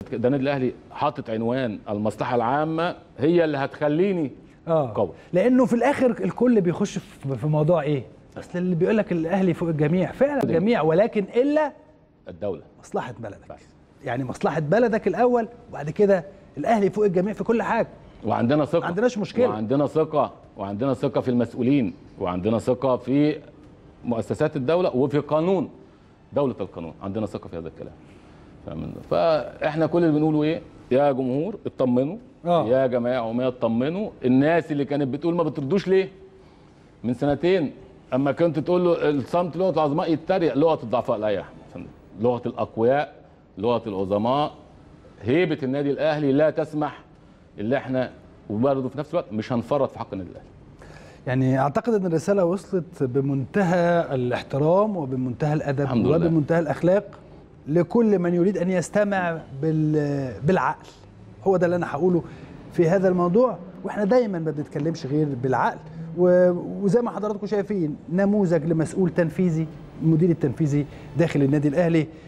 ده النادي الاهلي حاطط عنوان المصلحه العامه هي اللي هتخليني اه قوي. لانه في الاخر الكل بيخش في في موضوع ايه اصل اللي بيقول لك الاهلي فوق الجميع فعلا الجميع ولكن الا الدوله مصلحه بلدك بس. يعني مصلحه بلدك الاول وبعد كده الاهلي فوق الجميع في كل حاجه وعندنا ثقه ما عندناش مشكلة. وعندنا ثقه وعندنا ثقه في المسؤولين وعندنا ثقه في مؤسسات الدوله وفي قانون دوله القانون عندنا ثقه في هذا الكلام فاهم؟ فاحنا كل اللي بنقوله ايه يا جمهور اطمنوا آه. يا جماعه عموميه اطمنوا الناس اللي كانت بتقول ما بتردوش ليه من سنتين اما كنت تقول له الصمت لغه العظماء يتريق لغه الضعفاء لا يا احمد لغه الاقوياء لغه العظماء هيبه النادي الاهلي لا تسمح اللي احنا وبرضه في نفس الوقت مش هنفرط في حق النادي الاهلي يعني اعتقد ان الرساله وصلت بمنتهى الاحترام وبمنتهى الادب الحمد لله. وبمنتهى الاخلاق لكل من يريد ان يستمع بال- بالعقل هو ده اللي انا هقوله في هذا الموضوع واحنا دايما ما بنتكلمش غير بالعقل و- وزي ما حضراتكم شايفين نموذج لمسؤول تنفيذي المدير التنفيذي داخل النادي الاهلي